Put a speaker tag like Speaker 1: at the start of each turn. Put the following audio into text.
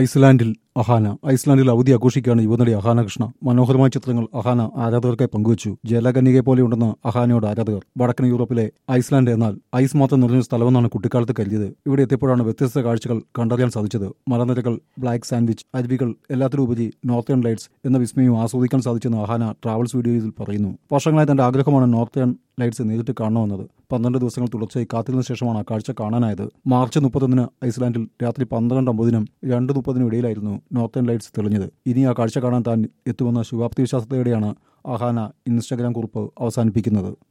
Speaker 1: ഐസ്ലാൻഡിൽ അഹാന ഐസ്ലാൻഡിൽ അവധി ആഘോഷിക്കുകയാണ് യുവനടി അഹാന കൃഷ്ണ മനോഹരമായ ചിത്രങ്ങൾ അഹാന ആരാധകർക്കായി പങ്കുവച്ചു ജലകന്യകയെ പോലെയുണ്ടെന്ന് അഹാനയോട് ആരാധകർ വടക്കൻ യൂറോപ്പിലെ ഐസ്ലാൻഡ് എന്നാൽ ഐസ് മാത്രം നിറഞ്ഞ സ്ഥലമെന്നാണ് കുട്ടിക്കാലത്ത് കരുതിയത് ഇവിടെ എത്തിയപ്പോഴാണ് വ്യത്യസ്ത കാഴ്ചകൾ കണ്ടറിയാൻ സാധിച്ചത് മലനിരകൾ ബ്ലാക്ക് സാൻഡ്വിച്ച് അരുവികൾ എല്ലാത്തിലും ഉപരി നോർത്തേൺ ലൈറ്റ്സ് എന്ന വിസ്മയം ആസ്വദിക്കാൻ സാധിച്ചെന്ന് അഹാന ട്രാവൽസ് വീഡിയോയിൽ പറയുന്നു വർഷങ്ങളായി തന്റെ ആഗ്രഹമാണ് നോർത്തേൺ ലൈറ്റ്സ് നേരിട്ട് കാണണമെന്നത് പന്ത്രണ്ട് ദിവസങ്ങൾ തുടർച്ചയായി കാത്തിരുന്ന ശേഷമാണ് ആ കാഴ്ച കാണാനായത് മാർച്ച് മുപ്പത്തൊന്നിന് ഐസ്ലാൻഡിൽ രാത്രി പന്ത്രണ്ട് അമ്പതിനും രണ്ട് മുപ്പതിനും ഇടയിലായിരുന്നു നോർത്തേൺ ലൈറ്റ്സ് തെളിഞ്ഞത് ഇനി ആ കാഴ്ച കാണാൻ താൻ എത്തുമെന്ന ശുഭാപ്തി വിശ്വാസത്തോടെയാണ് അഹാന ഇൻസ്റ്റഗ്രാം കുറിപ്പ് അവസാനിപ്പിക്കുന്നത്